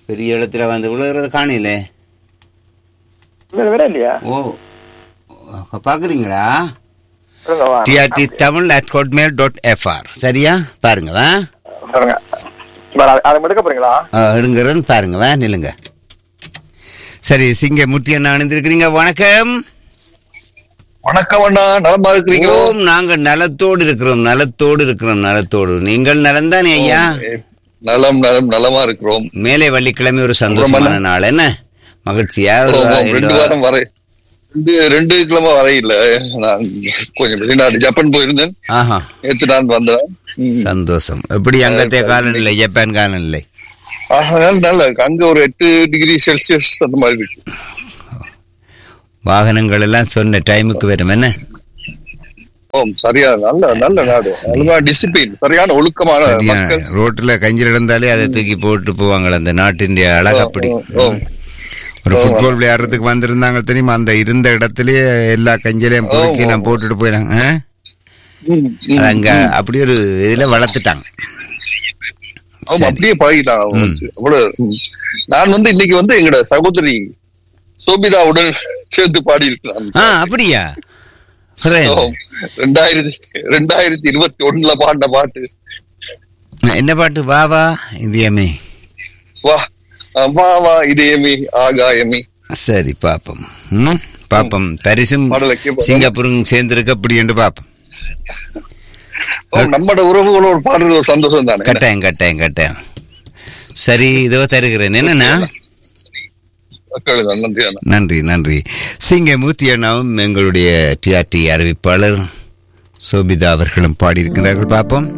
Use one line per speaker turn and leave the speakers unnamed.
பெரிய இடத்துல வந்து விழுகிறது காணிலே
இல்ல வேற இல்லையா
ஓ பார்க்குறீங்களா
சொல்லுங்க வா.
TRT Tamil at hotmail dot FR சரியா பாருங்க வா
சொல்லுங்க வேற அதை- அதை எடுக்க போறீங்களா
எடுங்கிறன்னு பாருங்க வா நில்லுங்க சரி சிங்க முத்தி அண்ணா அணிந்திருக்கிறீங்க வணக்கம்
வணக்கம் அண்ணா நலமா இருக்கிறீங்களோ
ஓம் நாங்க நலத்தோடு இருக்கிறோம் நலத்தோடு இருக்கிறோம் நலத்தோடு நீங்கள் நலம்தானே ஐயா
நலம் நலம் நலமா இருக்கிறோம்
மேலே வெள்ளிக்கிழமை ஒரு சந்தோஷமான நாள் என்ன மகிழ்ச்சியா ஒரு
ஆமாம், ரெண்டு
ரெண்டு
வாரம் வரை ரெண்டு ரெண்டு கிழமை வரை இல்ல நான் கொஞ்சம் வெளிநாடு ஜப்பான் போயிருந்தேன்
ஆஹா
நேற்று நான் வந்தேன் ம்.
சந்தோஷம் எப்படி அங்கத்தைய காலநிலை ஜப்பான் காலநிலை
ஆகையால் நல்ல அங்க ஒரு எட்டு டிகிரி செல்சியஸ் அந்த மாதிரி இருக்கு
வாகனங்கள் எல்லாம் சொன்ன டைமுக்கு வரும் என்ன
ஓம் சரியா நல்ல நல்ல நாடு ஒழுங்கா டிசிப்ளின் சரியான ஒழுக்கமான
சரியா
மக்கள்
ரோட்ல கஞ்சில் இடந்தாலே அதை தூக்கி போட்டு போவாங்களே அந்த நாட்டின் அழகு அப்படி
ஓ, ஓ.
ஒரு ஃபுட்பால் விளையாடுறதுக்கு வந்திருந்தாங்க தெரியுமா அந்த இருந்த இடத்துலயே எல்லா கஞ்சிலையும் பொறுக்கி
ஓ, ஓ.
நான் போட்டுட்டு போயிடாங்க ஆ?
ம், ம்.
அது அங்க அப்படி ஒரு இதுல வளர்த்துட்டாங்க
ஆமா
சரி.
அப்படியே பழகிட்டான்
ம்.
அவ்வளவு ம். நான் வந்து இன்னைக்கு வந்து எங்களோட சகோதரி சோபிதாவுடன் சேர்ந்து பாடி இருக்கிறான்
ஆ அப்படியா Friend.
ரெண்டாயிரத்தி ரெண்டாயிரத்தி இருபத்தி ஒண்ணுல பாடின பாட்டு
என்ன பாட்டு வா வா இந்தியமே
வா அஹ் வா வா இதயமே ஆகாயமே
சரி பாப்போம் ம், பாப்போம் பரிசும்
பாடலை கேட்போம்.
சிங்கப்பூரும் சேர்ந்திருக்கு அப்படி என்று பாப்போம்
ஓ, நம்மட உறவுகளோட பாடுறது ஒரு சந்தோஷம் தானே
கட்டாயம் கட்டாயம் கட்டாயம் சரி இதோ தருகிறேன் என்னன்னா
மக்களுக்கு நன்றி அண்ணா
நன்றி நன்றி சிங்கமூர்த்தி அண்ணாவும் எங்களுடைய டிஆர்டி அறிவிப்பாளர் சோபிதா அவர்களும் பாடியிருக்கிறார்கள் பார்ப்போம்